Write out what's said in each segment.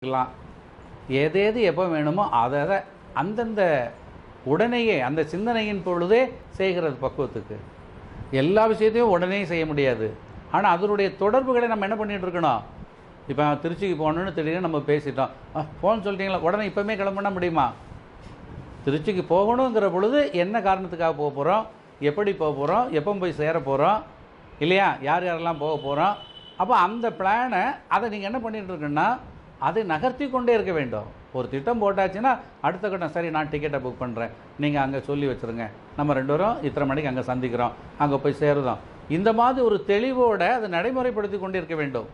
எல்லாம் எது எது எப்போ வேணுமோ அதை அதை அந்தந்த உடனேயே அந்த சிந்தனையின் பொழுதே செய்கிறது பக்குவத்துக்கு எல்லா விஷயத்தையும் உடனே செய்ய முடியாது ஆனால் அதனுடைய தொடர்புகளை நம்ம என்ன பண்ணிட்டு இருக்கணும் இப்போ திருச்சிக்கு போகணுன்னு திடீர்னு நம்ம பேசிட்டோம் ஃபோன் சொல்லிட்டீங்களா உடனே இப்போமே கிளம்புனா முடியுமா திருச்சிக்கு போகணுங்கிற பொழுது என்ன காரணத்துக்காக போக போகிறோம் எப்படி போக போகிறோம் எப்போ போய் சேர போகிறோம் இல்லையா யார் யாரெல்லாம் போக போகிறோம் அப்போ அந்த பிளானை அதை நீங்கள் என்ன பண்ணிட்டு இருக்குன்னா அதை நகர்த்தி கொண்டே இருக்க வேண்டும் ஒரு திட்டம் போட்டாச்சுன்னா அடுத்த கட்டம் சரி நான் டிக்கெட்டை புக் பண்ணுறேன் நீங்கள் அங்கே சொல்லி வச்சுருங்க நம்ம ரெண்டு பேரும் இத்தனை மணிக்கு அங்கே சந்திக்கிறோம் அங்கே போய் சேருதோம் இந்த மாதிரி ஒரு தெளிவோட அதை நடைமுறைப்படுத்தி கொண்டே இருக்க வேண்டும்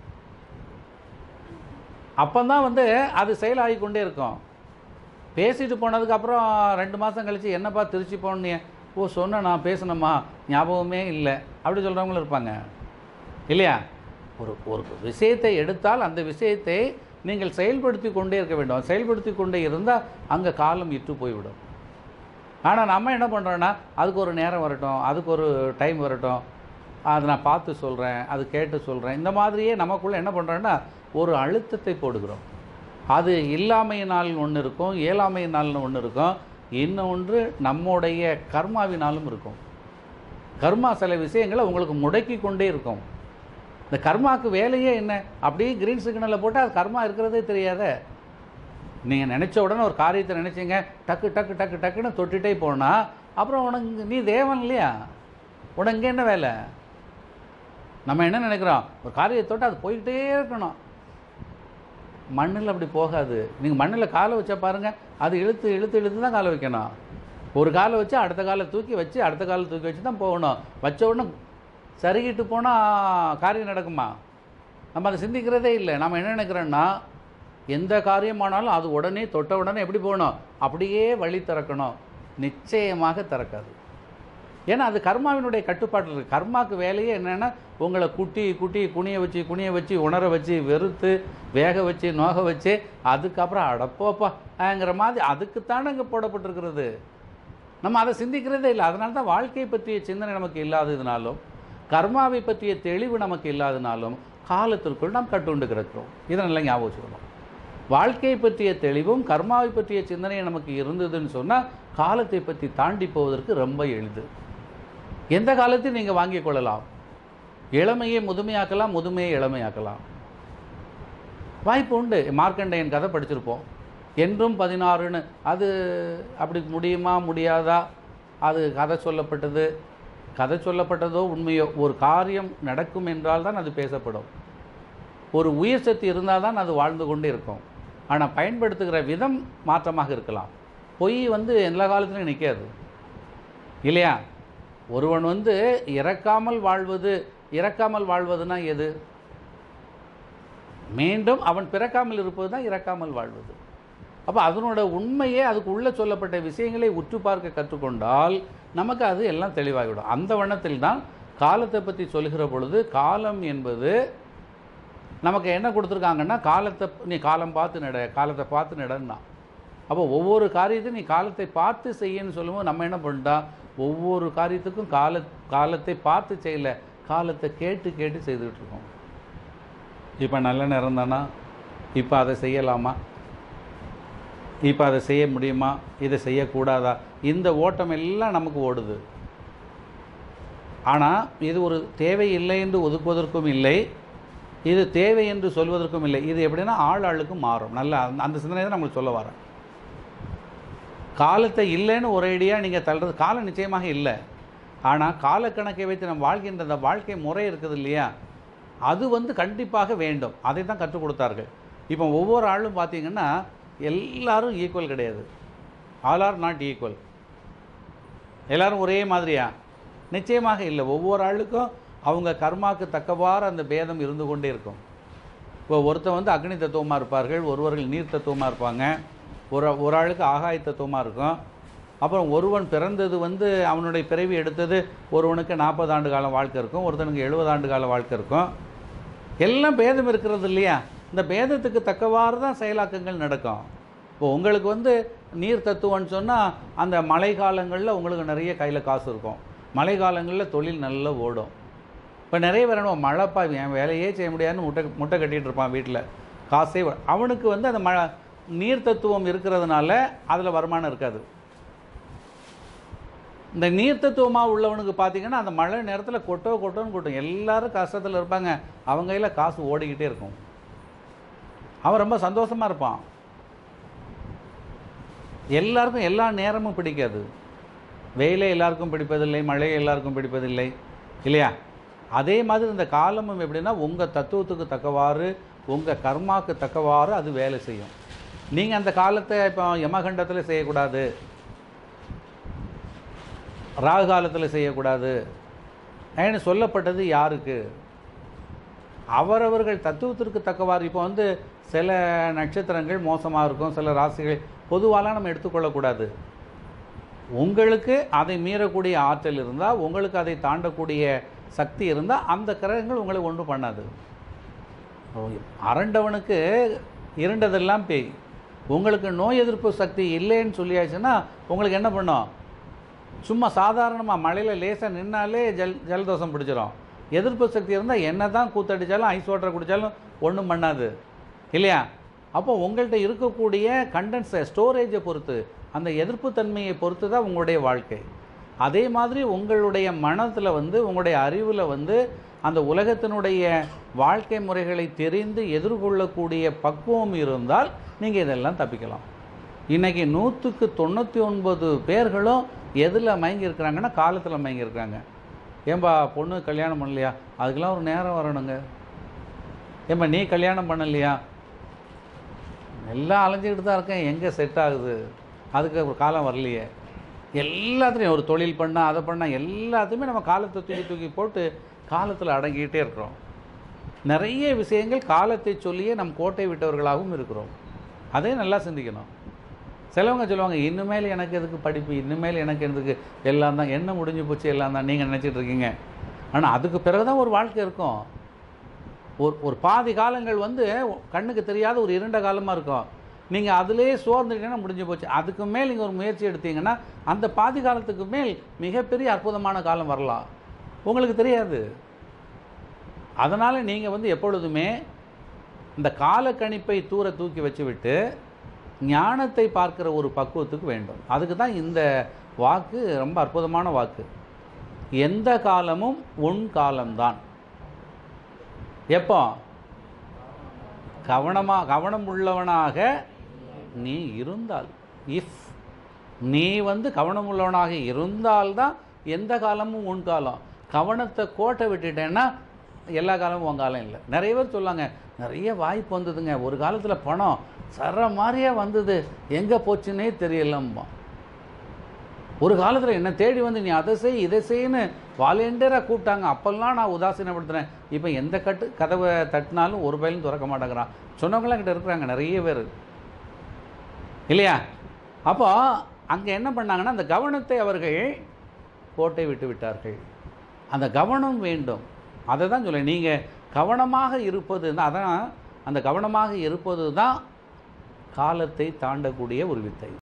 அப்போதான் வந்து அது செயலாகி கொண்டே இருக்கும் பேசிட்டு போனதுக்கப்புறம் ரெண்டு மாதம் கழித்து என்னப்பா திருச்சி போனே ஓ சொன்ன நான் பேசினம்மா ஞாபகமே இல்லை அப்படி சொல்கிறவங்களும் இருப்பாங்க இல்லையா ஒரு ஒரு விஷயத்தை எடுத்தால் அந்த விஷயத்தை நீங்கள் செயல்படுத்தி கொண்டே இருக்க வேண்டும் செயல்படுத்தி கொண்டே இருந்தால் அங்கே காலம் இட்டு போய்விடும் ஆனால் நம்ம என்ன பண்ணுறோன்னா அதுக்கு ஒரு நேரம் வரட்டும் அதுக்கு ஒரு டைம் வரட்டும் அதை நான் பார்த்து சொல்கிறேன் அது கேட்டு சொல்கிறேன் இந்த மாதிரியே நமக்குள்ளே என்ன பண்ணுறோன்னா ஒரு அழுத்தத்தை போடுகிறோம் அது இல்லாமையினால் ஒன்று இருக்கும் இயலாமையினால்னு ஒன்று இருக்கும் இன்னொன்று நம்முடைய கர்மாவினாலும் இருக்கும் கர்மா சில விஷயங்களை உங்களுக்கு முடக்கி கொண்டே இருக்கும் இந்த கர்மாவுக்கு வேலையே என்ன அப்படியே கிரீன் சிக்னலில் போட்டால் அது கர்மா இருக்கிறதே தெரியாத நீங்கள் நினச்ச உடனே ஒரு காரியத்தை நினச்சிங்க டக்கு டக்கு டக்கு டக்குன்னு தொட்டுட்டே போனால் அப்புறம் உனக்கு நீ தேவன் இல்லையா உனக்கு இங்கே என்ன வேலை நம்ம என்ன நினைக்கிறோம் ஒரு காரியத்தை தொட்டு அது போய்கிட்டே இருக்கணும் மண்ணில் அப்படி போகாது நீங்கள் மண்ணில் காலை வச்சா பாருங்கள் அது இழுத்து இழுத்து இழுத்து தான் காலை வைக்கணும் ஒரு காலை வச்சு அடுத்த காலை தூக்கி வச்சு அடுத்த காலை தூக்கி வச்சு தான் போகணும் வச்ச உடனே சருகிட்டு போனால் காரியம் நடக்குமா நம்ம அதை சிந்திக்கிறதே இல்லை நம்ம என்ன நினைக்கிறோன்னா எந்த காரியமானாலும் அது உடனே தொட்ட உடனே எப்படி போகணும் அப்படியே வழி திறக்கணும் நிச்சயமாக திறக்காது ஏன்னா அது கர்மாவினுடைய கட்டுப்பாட்டில் இருக்குது கர்மாக்கு வேலையே என்னென்னா உங்களை குட்டி குட்டி குனிய வச்சு குனிய வச்சு உணர வச்சு வெறுத்து வேக வச்சு நோக வச்சு அதுக்கப்புறம் அடப்போப்பாங்கிற மாதிரி அதுக்குத்தானே இங்கே போடப்பட்டிருக்கிறது நம்ம அதை சிந்திக்கிறதே இல்லை அதனால தான் வாழ்க்கையை பற்றிய சிந்தனை நமக்கு இல்லாததுனாலும் கர்மாவை பற்றிய தெளிவு நமக்கு இல்லாதனாலும் காலத்திற்குள் நாம் கட்டுண்டு கிடக்கிறோம் இதை நல்லா ஞாபகம் வச்சுக்கணும் வாழ்க்கையை பற்றிய தெளிவும் கர்மாவை பற்றிய சிந்தனையும் நமக்கு இருந்ததுன்னு சொன்னால் காலத்தை பற்றி தாண்டி போவதற்கு ரொம்ப எளிது எந்த காலத்தையும் நீங்கள் வாங்கிக் கொள்ளலாம் இளமையை முதுமையாக்கலாம் முதுமையை இளமையாக்கலாம் வாய்ப்பு உண்டு மார்க்கண்டையன் கதை படிச்சிருப்போம் என்றும் பதினாறுன்னு அது அப்படி முடியுமா முடியாதா அது கதை சொல்லப்பட்டது கதை சொல்லப்பட்டதோ உண்மையோ ஒரு காரியம் நடக்கும் என்றால் தான் அது பேசப்படும் ஒரு உயிர் சக்தி இருந்தால் தான் அது வாழ்ந்து கொண்டே இருக்கும் ஆனால் பயன்படுத்துகிற விதம் மாற்றமாக இருக்கலாம் பொய் வந்து எல்லா காலத்துலையும் நிற்காது இல்லையா ஒருவன் வந்து இறக்காமல் வாழ்வது இறக்காமல் வாழ்வதுனா எது மீண்டும் அவன் பிறக்காமல் இருப்பது தான் இறக்காமல் வாழ்வது அப்போ அதனோட உண்மையே அதுக்கு உள்ளே சொல்லப்பட்ட விஷயங்களை உற்று பார்க்க கற்றுக்கொண்டால் நமக்கு அது எல்லாம் தெளிவாகிவிடும் அந்த வண்ணத்தில் தான் காலத்தை பற்றி சொல்கிற பொழுது காலம் என்பது நமக்கு என்ன கொடுத்துருக்காங்கன்னா காலத்தை நீ காலம் பார்த்து நட காலத்தை பார்த்து நடன்னா அப்போ ஒவ்வொரு காரியத்தையும் நீ காலத்தை பார்த்து செய்யன்னு சொல்லும்போது நம்ம என்ன பண்ணிட்டோம் ஒவ்வொரு காரியத்துக்கும் கால காலத்தை பார்த்து செய்யல காலத்தை கேட்டு கேட்டு செய்துக்கிட்டு இருக்கோம் இப்போ நல்ல நேரம் தானா இப்போ அதை செய்யலாமா இப்போ அதை செய்ய முடியுமா இதை செய்யக்கூடாதா இந்த ஓட்டம் எல்லாம் நமக்கு ஓடுது ஆனால் இது ஒரு தேவை இல்லை என்று ஒதுக்குவதற்கும் இல்லை இது தேவை என்று சொல்வதற்கும் இல்லை இது எப்படின்னா ஆள் ஆளுக்கு மாறும் நல்லா அந்த- அந்த சிந்தனை தான் நம்மளுக்கு சொல்ல வரேன் காலத்தை இல்லைன்னு ஒரேடியாக நீங்கள் தள்ளுறது காலம் நிச்சயமாக இல்லை ஆனால் காலக்கணக்கை வைத்து நம்ம வாழ்கின்ற அந்த வாழ்க்கை முறை இருக்குது இல்லையா அது வந்து கண்டிப்பாக வேண்டும் அதை தான் கற்றுக் கொடுத்தார்கள் இப்போ ஒவ்வொரு ஆளும் பார்த்தீங்கன்னா எல்லாரும் ஈக்குவல் கிடையாது ஆல் ஆர் நாட் ஈக்குவல் எல்லாரும் ஒரே மாதிரியா நிச்சயமாக இல்லை ஒவ்வொரு ஆளுக்கும் அவங்க கர்மாக்கு தக்கவாறு அந்த பேதம் இருந்து கொண்டே இருக்கும் இப்போ ஒருத்தன் வந்து அக்னி தத்துவமாக இருப்பார்கள் ஒருவர்கள் நீர் தத்துவமாக இருப்பாங்க ஒரு ஒரு ஆளுக்கு ஆகாய தத்துவமாக இருக்கும் அப்புறம் ஒருவன் பிறந்தது வந்து அவனுடைய பிறவி எடுத்தது ஒருவனுக்கு நாற்பது ஆண்டு காலம் வாழ்க்கை இருக்கும் ஒருத்தனுக்கு எழுபது ஆண்டு கால வாழ்க்கை இருக்கும் எல்லாம் பேதம் இருக்கிறது இல்லையா இந்த பேதத்துக்கு தக்கவாறு தான் செயலாக்கங்கள் நடக்கும் இப்போ உங்களுக்கு வந்து நீர் தத்துவம்னு சொன்னால் அந்த மழை காலங்களில் உங்களுக்கு நிறைய கையில் காசு இருக்கும் மழை காலங்களில் தொழில் நல்லா ஓடும் இப்போ நிறைய பேர் என்ன மழைப்பா என் வேலையே செய்ய முடியாதுன்னு முட்டை முட்டை கட்டிகிட்டு இருப்பான் வீட்டில் காசே வ- அவனுக்கு வந்து அந்த ம நீர் தத்துவம் இருக்கிறதுனால அதில் வருமானம் இருக்காது இந்த நீர் தத்துவமாக உள்ளவனுக்கு பார்த்தீங்கன்னா அந்த மழை நேரத்தில் கொட்டோ கொட்டோன்னு கொட்டும் எல்லாரும் கஷ்டத்தில் இருப்பாங்க அவங்க கையில் காசு ஓடிக்கிட்டே இருக்கும் அவன் ரொம்ப சந்தோஷமாக இருப்பான் எல்லாருக்கும் எல்லா நேரமும் பிடிக்காது வெயிலே எல்லாருக்கும் பிடிப்பதில்லை மழை எல்லாருக்கும் பிடிப்பதில்லை இல்லையா அதே மாதிரி இந்த காலமும் எப்படின்னா உங்கள் தத்துவத்துக்கு தக்கவாறு உங்கள் கர்மாக்கு தக்கவாறு அது வேலை செய்யும் நீங்கள் அந்த காலத்தை இப்போ யமகண்டத்தில் செய்யக்கூடாது ராகு காலத்தில் செய்யக்கூடாது ஏன்னு சொல்லப்பட்டது யாருக்கு அவரவர்கள் தத்துவத்திற்கு தக்கவாறு இப்போ வந்து சில நட்சத்திரங்கள் மோசமாக இருக்கும் சில ராசிகள் பொதுவாலாம் நம்ம எடுத்துக்கொள்ளக்கூடாது உங்களுக்கு அதை மீறக்கூடிய ஆற்றல் இருந்தால் உங்களுக்கு அதை தாண்டக்கூடிய சக்தி இருந்தால் அந்த கிரகங்கள் உங்களை ஒன்றும் பண்ணாது அரண்டவனுக்கு இருண்டதெல்லாம் பேய் உங்களுக்கு நோய் எதிர்ப்பு சக்தி இல்லைன்னு சொல்லியாச்சுன்னா உங்களுக்கு என்ன பண்ணும் சும்மா சாதாரணமாக மழையில் லேசாக நின்னாலே ஜல் ஜலதோஷம் பிடிச்சிரும் எதிர்ப்பு சக்தி இருந்தால் என்ன தான் கூத்தடிச்சாலும் ஐஸ் வாட்டர் குடித்தாலும் ஒன்றும் பண்ணாது இல்லையா அப்போ உங்கள்கிட்ட இருக்கக்கூடிய கண்டென்ஸை ஸ்டோரேஜை பொறுத்து அந்த எதிர்ப்பு தன்மையை பொறுத்து தான் உங்களுடைய வாழ்க்கை அதே மாதிரி உங்களுடைய மனத்தில் வந்து உங்களுடைய அறிவில் வந்து அந்த உலகத்தினுடைய வாழ்க்கை முறைகளை தெரிந்து எதிர்கொள்ளக்கூடிய பக்குவம் இருந்தால் நீங்கள் இதெல்லாம் தப்பிக்கலாம் இன்றைக்கி நூற்றுக்கு தொண்ணூற்றி ஒன்பது பேர்களும் எதில் மயங்கி இருக்கிறாங்கன்னா காலத்தில் மயங்கி இருக்காங்க ஏன்பா பொண்ணு கல்யாணம் பண்ணலையா அதுக்கெல்லாம் ஒரு நேரம் வரணுங்க ஏன்பா நீ கல்யாணம் பண்ணலையா எல்லாம் அலைஞ்சிக்கிட்டு தான் இருக்கேன் எங்கே செட் ஆகுது அதுக்கு ஒரு காலம் வரலையே எல்லாத்துலேயும் ஒரு தொழில் பண்ணால் அதை பண்ணால் எல்லாத்தையுமே நம்ம காலத்தை தூக்கி தூக்கி போட்டு காலத்தில் அடங்கிக்கிட்டே இருக்கிறோம் நிறைய விஷயங்கள் காலத்தை சொல்லியே நம் கோட்டை விட்டவர்களாகவும் இருக்கிறோம் அதையும் நல்லா சிந்திக்கணும் சிலவங்க சொல்லுவாங்க இனிமேல் எனக்கு எதுக்கு படிப்பு இனிமேல் எனக்கு எதுக்கு எல்லாம் தான் என்ன முடிஞ்சு போச்சு எல்லாம் தான் நீங்கள் நினச்சிட்டு இருக்கீங்க ஆனால் அதுக்கு பிறகு தான் ஒரு வாழ்க்கை இருக்கும் ஒரு ஒரு பாதி காலங்கள் வந்து கண்ணுக்கு தெரியாத ஒரு இருண்ட காலமாக இருக்கும் நீங்கள் அதிலே சோர்ந்துட்டீங்கன்னா முடிஞ்சு போச்சு அதுக்கு மேல் நீங்கள் ஒரு முயற்சி எடுத்தீங்கன்னா அந்த பாதி காலத்துக்கு மேல் மிகப்பெரிய அற்புதமான காலம் வரலாம் உங்களுக்கு தெரியாது அதனால் நீங்கள் வந்து எப்பொழுதுமே இந்த காலக்கணிப்பை தூர தூக்கி வச்சுவிட்டு ஞானத்தை பார்க்கிற ஒரு பக்குவத்துக்கு வேண்டும் அதுக்கு தான் இந்த வாக்கு ரொம்ப அற்புதமான வாக்கு எந்த காலமும் உன் காலம்தான் எப்போ கவனமாக கவனம் உள்ளவனாக நீ இருந்தால் இஃப் நீ வந்து கவனம் உள்ளவனாக இருந்தால்தான் எந்த காலமும் உன் காலம் கவனத்தை கோட்டை விட்டுட்டேன்னா எல்லா காலமும் உன் காலம் இல்லை நிறைய பேர் சொல்லாங்க நிறைய வாய்ப்பு வந்ததுங்க ஒரு காலத்தில் பணம் சர மாதிரியே வந்தது எங்கே போச்சுன்னே தெரியலம்பா ஒரு காலத்தில் என்ன தேடி வந்து நீ அதை செய் இதை செய்யன்னு வாலண்டியராக கூப்பிட்டாங்க அப்போல்லாம் நான் உதாசீனப்படுத்துகிறேன் இப்போ எந்த கட்டு கதவை தட்டினாலும் ஒரு பயிலும் திறக்க மாட்டேங்கிறான் சொன்னவங்களாம் கிட்ட இருக்கிறாங்க நிறைய பேர் இல்லையா அப்போ அங்கே என்ன பண்ணாங்கன்னா அந்த கவனத்தை அவர்கள் கோட்டை விட்டு விட்டார்கள் அந்த கவனம் வேண்டும் அதை தான் சொல்ல நீங்கள் கவனமாக இருப்பது தான் அதான் அந்த கவனமாக இருப்பது தான் காலத்தை தாண்டக்கூடிய ஒரு வித்தை